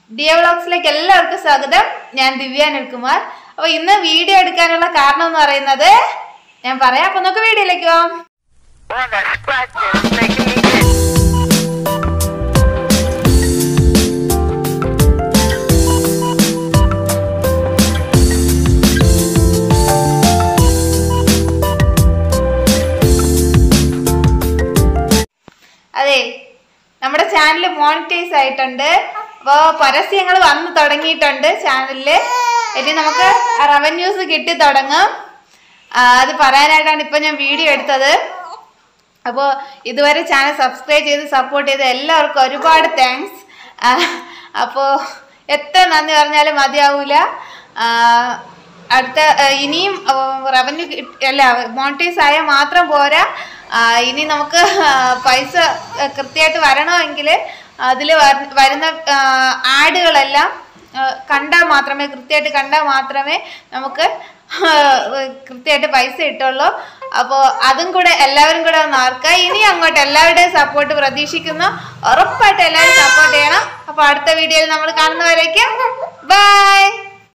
ഡിയ വ്ളോഗ്സിലേക്ക് എല്ലാവർക്കും സ്വാഗതം ഞാൻ ദിവ്യ അനിൽകുമാർ അപ്പൊ ഇന്ന് വീഡിയോ എടുക്കാനുള്ള കാരണം എന്ന് പറയുന്നത് ഞാൻ പറയാം അപ്പൊ നമുക്ക് വീഡിയോയിലേക്ക് പോവാം All that scratching making me itch. അതെ നമ്മുടെ ചാനൽ മോണിറ്റൈസ് ആയിട്ടുണ്ട് അപ്പോൾ പരസ്യങ്ങൾ വന്നു തുടങ്ങിയിട്ടുണ്ട് ചാനലിൽ ഇനി നമുക്ക് റവന്യൂസ് കിട്ടി തുടങ്ങും ആ, അത് പറയാനായിട്ടാണ് ഇപ്പൊ ഞാൻ വീഡിയോ എടുത്തത് അപ്പോൾ ഇതുവരെ ചാനൽ സബ്സ്ക്രൈബ് ചെയ്ത് സപ്പോർട്ട് ചെയ്ത എല്ലാവർക്കും ഒരുപാട് താങ്ക്സ് അപ്പോൾ എത്ര നന്ദി പറഞ്ഞാലും മതിയാവൂല ആ, അടുത്ത ആ, ഇനിയും റവന്യൂ അല്ല മോണിറ്റൈസ് ആയാൽ മാത്രം പോരാ ആ, ഇനി നമുക്ക് ആ, പൈസ കൃത്യമായിട്ട് വരണമെങ്കിൽ അതിൽ വരുന്ന ആഡുകളെല്ലാം കണ്ടാൽ മാത്രമേ കൃത്യമായിട്ട് കണ്ടാൽ മാത്രമേ നമുക്ക് കൃത്യമായിട്ട് പൈസ കിട്ടുള്ളൂ അപ്പോൾ അതും കൂടെ എല്ലാവരും കൂടെ ഒന്ന് ഓർക്കുക ഇനി അങ്ങോട്ട് എല്ലാവരുടെയും സപ്പോർട്ട് പ്രതീക്ഷിക്കുന്നു ഉറപ്പായിട്ട് എല്ലാവരും സപ്പോർട്ട് ചെയ്യണം അപ്പോൾ അടുത്ത വീഡിയോയിൽ നമ്മൾ കാണുന്നവരേക്കും ബൈ